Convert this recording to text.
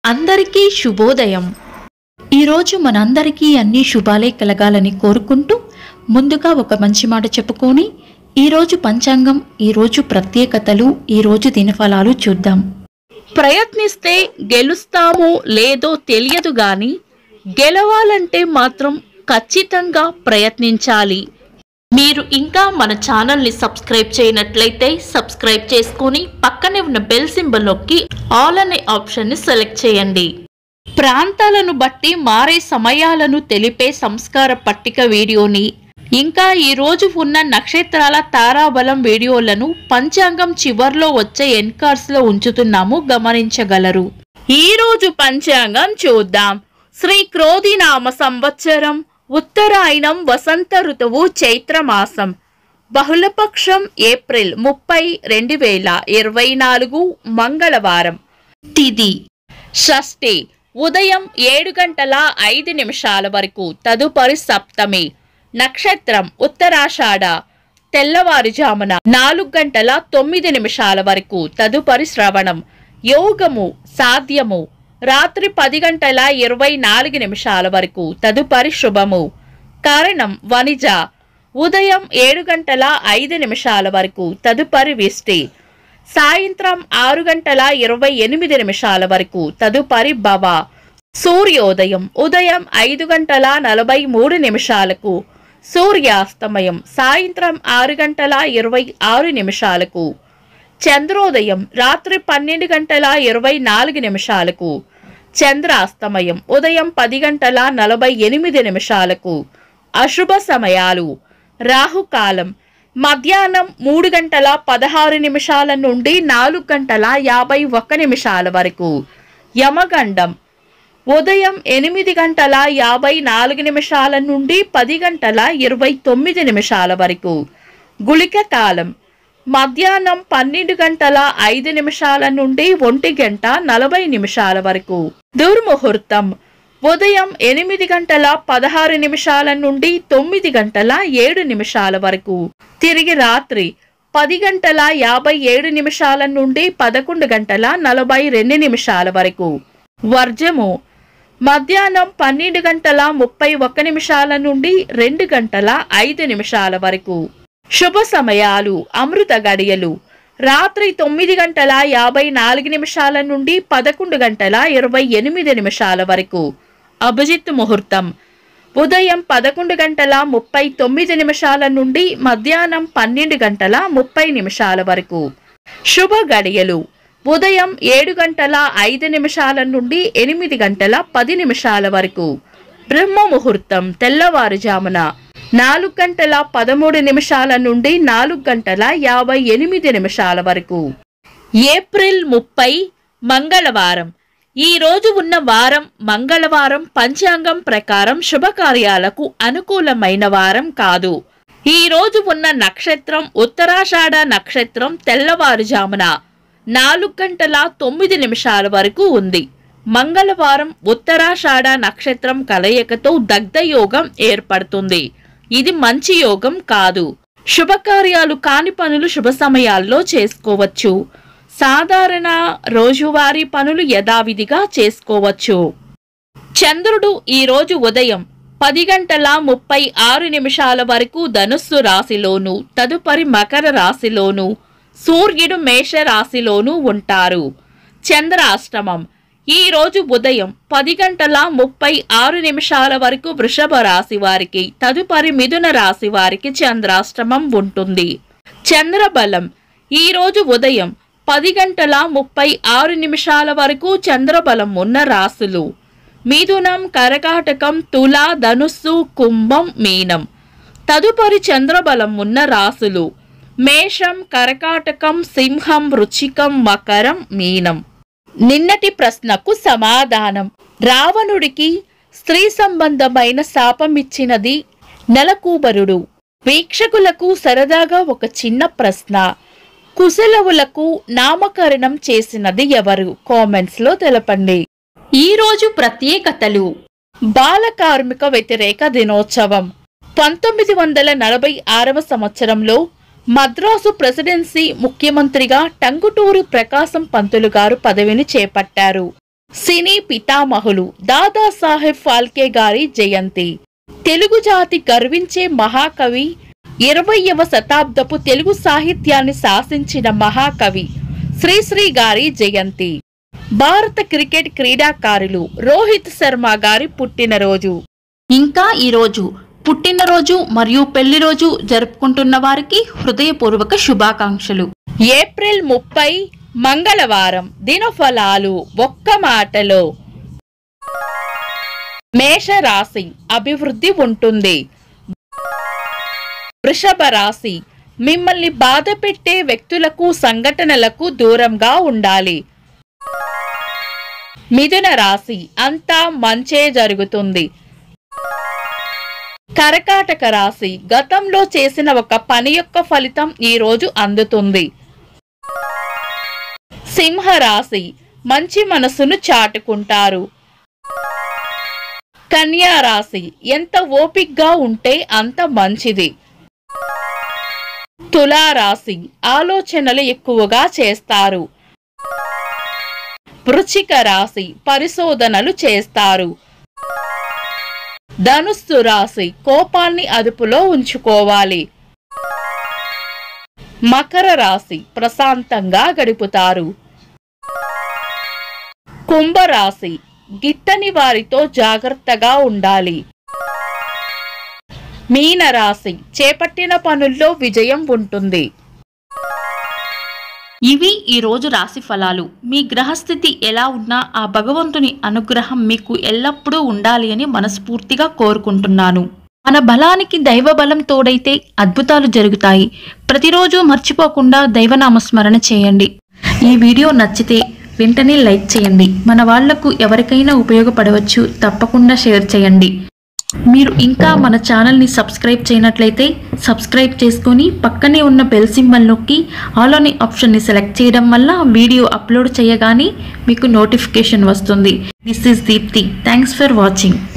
అందరికీ శుభోదయం ఈరోజు మనందరికీ అన్ని శుభాలే కలగాలని కోరుకుంటూ ముందుగా ఒక మంచి మాట చెప్పుకొని ఈరోజు పంచాంగం ఈరోజు ప్రత్యేకతలు ఈరోజు దినఫలాలు చూద్దాం ప్రయత్నిస్తే గెలుస్తామో లేదో తెలియదు గాని గెలవాలంటే మాత్రం ఖచ్చితంగా ప్రయత్నించాలి మీరు ఇంకా మన ఛానల్ని సబ్స్క్రైబ్ చేయనట్లయితే సబ్స్క్రైబ్ చేసుకొని పక్కనే ఉన్న బెల్ సింబల్ నొక్కి ఆల్ అనే ఆప్షన్ని సెలెక్ట్ చేయండి ప్రాంతాలను బట్టి మారే సమయాలను తెలిపే సంస్కార పట్టిక వీడియోని ఇంకా ఈ రోజు ఉన్న నక్షత్రాల తారాబలం వీడియోలను పంచాంగం చివర్లో వచ్చే ఎన్కార్స్ లో ఉంచుతున్నాము గమనించగలరు ఈ రోజు పంచాంగం చూద్దాం శ్రీ క్రోధినామ సంవత్సరం ఉత్తరాయణం వసంత ఋతువు చైత్రమాసం బహుళపక్షం ఏప్రిల్ ముప్పై రెండు వేల ఇరవై నాలుగు మంగళవారం తిది షష్ఠి ఉదయం ఏడు గంటల ఐదు నిమిషాల వరకు తదుపరి సప్తమి నక్షత్రం ఉత్తరాషాఢ తెల్లవారుజామున నాలుగు గంటల తొమ్మిది నిమిషాల వరకు తదుపరి శ్రవణం యోగము సాధ్యము రాత్రి పది గంటల ఇరవై నాలుగు నిమిషాల వరకు తదుపరి శుభము కారణం వనిజ ఉదయం ఏడు గంటల ఐదు నిమిషాల వరకు తదుపరి విష్టి సాయంత్రం ఆరు గంటల ఇరవై ఎనిమిది నిమిషాల వరకు తదుపరి భవ సూర్యోదయం ఉదయం ఐదు గంటల నలభై మూడు నిమిషాలకు సూర్యాస్తమయం సాయంత్రం ఆరు గంటల ఇరవై ఆరు నిమిషాలకు చంద్రోదయం రాత్రి పన్నెండు గంటల ఇరవై నాలుగు నిమిషాలకు చంద్రాస్తమయం ఉదయం పది గంటల నలభై ఎనిమిది నిమిషాలకు అశుభ సమయాలు రాహుకాలం మధ్యాహ్నం మూడు గంటల పదహారు నిమిషాల నుండి నాలుగు గంటల యాభై ఒక్క నిమిషాల వరకు యమగండం ఉదయం ఎనిమిది గంటల యాభై నాలుగు నిమిషాల నుండి పది గంటల ఇరవై తొమ్మిది నిమిషాల వరకు గుళిక కాలం మధ్యాహ్నం పన్నెండు గంటల ఐదు నిమిషాల నుండి ఒంటి గంట నలభై నిమిషాల వరకు దుర్ముహూర్తం ఉదయం ఎనిమిది గంటల పదహారు నిమిషాల నుండి తొమ్మిది గంటల ఏడు నిమిషాల వరకు తిరిగి రాత్రి పది గంటల యాభై ఏడు నిమిషాల నుండి పదకొండు గంటల నలభై రెండు నిమిషాల వరకు వర్జము మధ్యాహ్నం పన్నెండు గంటల ముప్పై ఒక్క నిమిషాల నుండి రెండు గంటల ఐదు నిమిషాల వరకు శుభ సమయాలు అమృత గడియలు రాత్రి తొమ్మిది గంటల యాభై నాలుగు నిమిషాల నుండి పదకొండు గంటల ఇరవై ఎనిమిది నిమిషాల వరకు అభిజిత్ ముహూర్తం ఉదయం పదకొండు గంటల ముప్పై తొమ్మిది నిమిషాల నుండి మధ్యాహ్నం పన్నెండు గంటల ముప్పై నిమిషాల వరకు శుభ గడియలు ఉదయం ఏడు గంటల ఐదు నిమిషాల నుండి ఎనిమిది గంటల పది నిమిషాల వరకు బ్రహ్మ ముహూర్తం తెల్లవారుజామున నాలుగు గంటల పదమూడు నిమిషాల నుండి నాలుగు గంటల యాభై ఎనిమిది నిమిషాల వరకు ఏప్రిల్ ముప్పై మంగళవారం ఈ రోజు ఉన్న వారం మంగళవారం పంచాంగం ప్రకారం శుభకార్యాలకు అనుకూలమైన వారం కాదు ఈ రోజు ఉన్న నక్షత్రం ఉత్తరాషాఢ నక్షత్రం తెల్లవారుజామున నాలుగు గంటల తొమ్మిది నిమిషాల వరకు ఉంది మంగళవారం ఉత్తరాషాఢ నక్షత్రం కలయికతో దగ్ధయోగం ఏర్పడుతుంది ఇది మంచి యోగం కాదు శుభకార్యాలు కాని పనులు శుభ సమయాల్లో చేసుకోవచ్చు సాధారణ రోజువారీ పనులు యథావిధిగా చేసుకోవచ్చు చంద్రుడు ఈ రోజు ఉదయం పది గంటల ముప్పై ఆరు నిమిషాల వరకు ధనుస్సు రాశిలోను తదుపరి మకర రాశిలోను సూర్యుడు మేష రాశిలోనూ ఉంటారు చంద్రాష్టమం ఈ రోజు ఉదయం పది గంటల ముప్పై ఆరు నిమిషాల వరకు వృషభ రాశి వారికి తదుపరి మిథున రాశి వారికి చంద్రాష్టమం ఉంటుంది చంద్రబలం ఈ రోజు ఉదయం పది గంటల ముప్పై ఆరు నిమిషాల వరకు చంద్రబలం ఉన్న రాశులు మిథునం కరకాటకం తుల ధనుస్సు కుంభం మీనం తదుపరి చంద్రబలం ఉన్న రాశులు మేషం కరకాటకం సింహం రుచికం మకరం మీనం నిన్నటి ప్రశ్నకు సమాధానం రావణుడికి స్త్రీ సంబంధమైన శాపమిచ్చినది నెలకూబరుడు వీక్షకులకు సరదాగా ఒక చిన్న ప్రశ్న కుశలవులకు నామకరణం చేసినది ఎవరు కామెంట్స్ లో తెలపండి ఈ రోజు ప్రత్యేకతలు బాల కార్మిక వ్యతిరేక దినోత్సవం పంతొమ్మిది వందల నలభై ఆరవ సంవత్సరంలో మద్రాసు ప్రెసిడెన్సీ ముఖ్యమంత్రిగా టంగుటూరి ప్రకాశం పంతులు గారు పదవిని చేపట్టారు సినీ పితామహులు దాదాసాహెబ్ ఫాల్కే గారి జయంతి తెలుగు జాతి గర్వించే మహాకవి ఇరవయవ శతాబ్దపు తెలుగు సాహిత్యాన్ని శాసించిన మహాకవి శ్రీశ్రీ గారి జయంతి భారత క్రికెట్ క్రీడాకారులు రోహిత్ శర్మ గారి పుట్టినరోజు ఇంకా ఈరోజు పుట్టినరోజు మరియు పెళ్లి రోజు జరుపుకుంటున్న వారికి హృదయపూర్వక శుభాకాంక్షలు ఏప్రిల్ ముప్పై మంగళవారం దినఫలాలు ఒక్క మాటలో మేషరాశి అభివృద్ధి ఉంటుంది వృషభ రాశి మిమ్మల్ని బాధ పెట్టే వ్యక్తులకు సంఘటనలకు దూరంగా ఉండాలి మిథున రాశి అంతా మంచే జరుగుతుంది కరకాటక రాశి గతంలో చేసిన ఒక పని యొక్క ఫలితం ఈ రోజు అందుతుంది సింహ రాశి మంచి మనసును చాటుకుంటారు కన్యా రాశి ఎంత ఓపిగ్గా ఉంటే అంత మంచిది తులా రాశి ఆలోచనలు ఎక్కువగా చేస్తారు వృచ్చిక రాశి పరిశోధనలు చేస్తారు ధనుస్సు రాశి కోపాన్ని అదుపులో ఉంచుకోవాలి మకర రాశి ప్రశాంతంగా గడుపుతారు కుంభరాశి గిట్టని వారితో జాగ్రత్తగా ఉండాలి మీన రాశి చేపట్టిన పనుల్లో విజయం ఉంటుంది ఇవి ఈ రోజు రాశి ఫలాలు మీ గ్రహస్థితి ఎలా ఉన్నా ఆ భగవంతుని అనుగ్రహం మీకు ఎల్లప్పుడూ ఉండాలి అని మనస్ఫూర్తిగా కోరుకుంటున్నాను మన బలానికి దైవ బలం తోడైతే అద్భుతాలు జరుగుతాయి ప్రతిరోజు మర్చిపోకుండా దైవనామస్మరణ చేయండి ఈ వీడియో నచ్చితే వెంటనే లైక్ చేయండి మన వాళ్లకు ఎవరికైనా ఉపయోగపడవచ్చు తప్పకుండా షేర్ చేయండి మీరు ఇంకా మన ఛానల్ని సబ్స్క్రైబ్ చేయనట్లయితే సబ్స్క్రైబ్ చేసుకొని పక్కనే ఉన్న బెల్ సింబల్ నొక్కి ఆల్ అనే ఆప్షన్ని సెలెక్ట్ చేయడం వల్ల వీడియో అప్లోడ్ చేయగానే మీకు నోటిఫికేషన్ వస్తుంది this is Deepthi thanks for watching